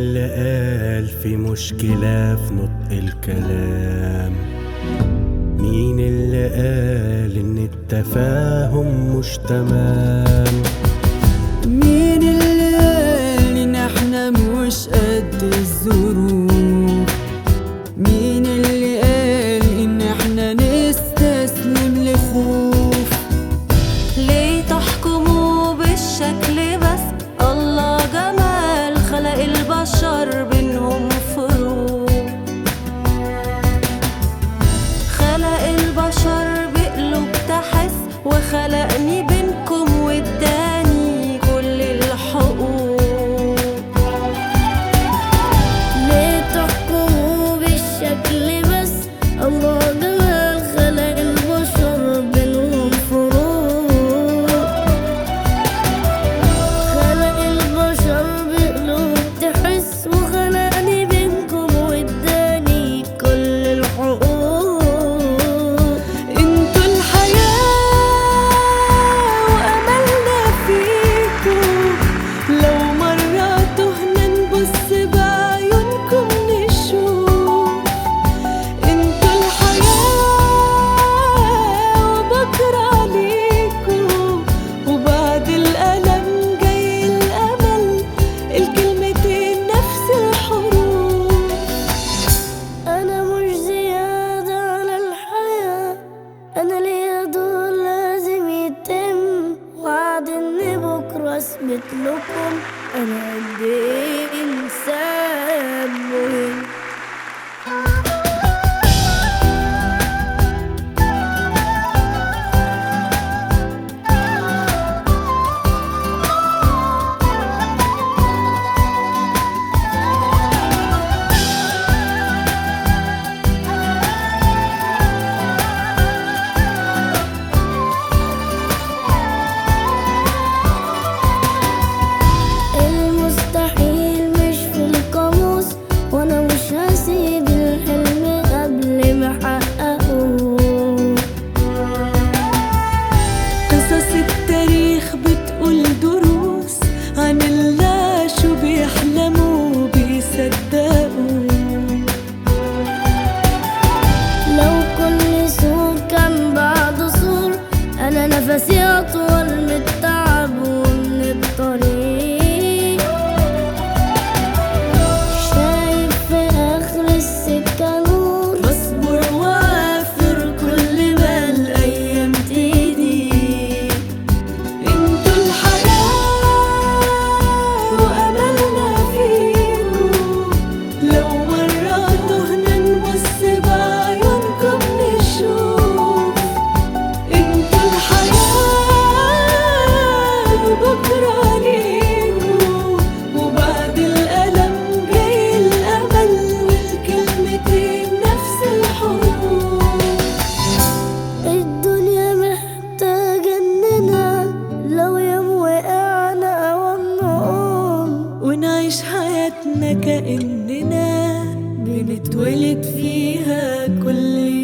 اللي قال في مشكلة في نطق الكلام مين اللي قال ان التفاهم مش تمام مين اللي قال ان احنا مش قد الظروف مين اللي قال ان احنا نستسلم لخوف ليه تحكموا بالشكل بس الله جمال خلق البشر بينهم فروق خلق البشر بقلوب تحس وخلقني بينكم واداني كل الحقوق ليه تحكموا بالشكل بس الله جمال خلق البشر بينهم فروق خلق البشر بقلوب تحس وخلقني بينكم واداني كل الحقوق انتوا الحياة وأملنا فيكم لو مرة تهنا نبص بعيونكم نشوف انتوا الحياة وبكرة عليكم وبعد الألم جاي الأمل الكلمتين نفس الحروف أنا مش زيادة على الحياة أنا ليا دور لازم يتم وعد إن بكرة أثبت لكم أنا قد إيه إنسان مهم المستحيل مش في القاموس وانا مش هسيب الحلم قبل ما احققه قصص التاريخ بتقول دروس عن اللي عاشوا بيحلموا وبيصدقوا لو كل سور كان بعد سور انا نفسي اطول من التعب ومن الطريق شايف في اخر السكه نور بصبر وافر كل ما الايام تيجي انتوا الحياة واملنا فيكم لو مرة تهنا نبص بعيونكم نشوف انتوا الحياة وبكرة عليكم وبعد الألم جاي الأمل والكلمتين نفس الحروف الدنيا محتاجة إننا لو يوم وقعنا أو نقوم ونعيش حياتنا كأننا بنتولد فيها كل